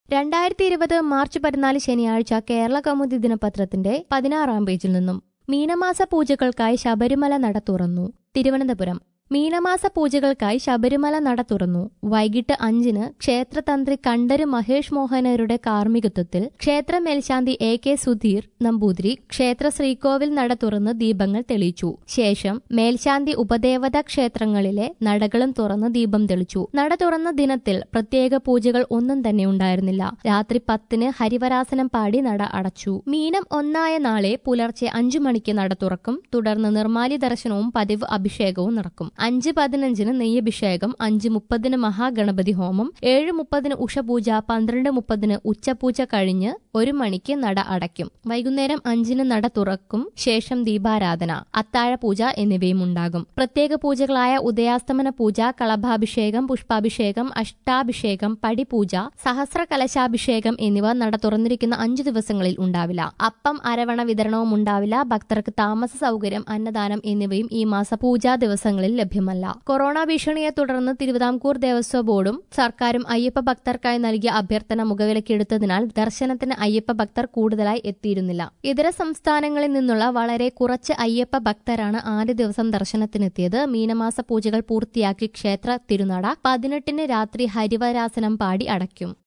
രണ്ടായിരത്തി ഇരുപത് മാർച്ച് പതിനാല് ശനിയാഴ്ച കേരള കൗമുദി ദിനപത്രത്തിന്റെ പതിനാറാം പേജിൽ നിന്നും മീനമാസ പൂജകൾക്കായി ശബരിമല നട തുറന്നു തിരുവനന്തപുരം മീനമാസ പൂജകൾക്കായി ശബരിമല നട തുറന്നു വൈകിട്ട് അഞ്ചിന് ക്ഷേത്രതന്ത്രി കണ്ഠര് മഹേഷ് മോഹനരുടെ കാർമ്മികത്വത്തിൽ ക്ഷേത്ര മേൽശാന്തി എ കെ സുധീർ നമ്പൂതിരി ക്ഷേത്ര ശ്രീകോവിൽ നട തുറന്ന് ദീപങ്ങൾ തെളിയിച്ചു ശേഷം മേൽശാന്തി ഉപദേവത ക്ഷേത്രങ്ങളിലെ നടകളും തുറന്ന് ദീപം തെളിച്ചു നട തുറന്ന ദിനത്തിൽ പ്രത്യേക പൂജകൾ ഒന്നും തന്നെ ഉണ്ടായിരുന്നില്ല രാത്രി പത്തിന് ഹരിവരാസനം പാടി നട അടച്ചു മീനം ഒന്നായ നാളെ പുലർച്ചെ അഞ്ചു മണിക്ക് നട തുറക്കും തുടർന്ന് നിർമാലി ദർശനവും പതിവ് അഭിഷേകവും നടക്കും അഞ്ച് പതിനഞ്ചിന് നെയ്യഭിഷേകം അഞ്ച് മുപ്പതിന് മഹാഗണപതി ഹോമം ഏഴ് മുപ്പതിന് ഉഷപൂജ പന്ത്രണ്ട് മുപ്പതിന് ഉച്ചപൂജ കഴിഞ്ഞ് ഒരു മണിക്ക് നട അടയ്ക്കും വൈകുന്നേരം അഞ്ചിന് നട തുറക്കും ശേഷം ദീപാരാധന അത്താഴ പൂജ എന്നിവയും ഉണ്ടാകും പ്രത്യേക പൂജകളായ ഉദയാസ്തമന പൂജ കളഭാഭിഷേകം പുഷ്പാഭിഷേകം അഷ്ടാഭിഷേകം പടിപൂജ സഹസ്ര കലശാഭിഷേകം എന്നിവ നട തുറന്നിരിക്കുന്ന അഞ്ചു ദിവസങ്ങളിൽ ഉണ്ടാവില്ല അപ്പം അരവണ വിതരണവും ഉണ്ടാവില്ല ഭക്തർക്ക് താമസ സൗകര്യം അന്നദാനം എന്നിവയും ഈ മാസ പൂജാ ദിവസങ്ങളിൽ ലഭ്യമല്ല കൊറോണ ഭീഷണിയെ തുടർന്ന് തിരുവിതാംകൂർ ദേവസ്വം ബോർഡും സർക്കാരും അയ്യപ്പ ഭക്തർക്കായി നൽകിയ അഭ്യർത്ഥന മുഖവിലക്കെടുത്തതിനാൽ ദർശനത്തിന് അയ്യപ്പ ഭക്തർ കൂടുതലായി എത്തിയിരുന്നില്ല ഇതര സംസ്ഥാനങ്ങളിൽ നിന്നുള്ള വളരെ കുറച്ച് അയ്യപ്പ ഭക്തരാണ് ആദ്യ ദിവസം ദർശനത്തിനെത്തിയത് മീനമാസ പൂജകൾ പൂർത്തിയാക്കി ക്ഷേത്ര തിരുനട പതിനെട്ടിന് രാത്രി ഹരിവരാസനം പാടി അടയ്ക്കും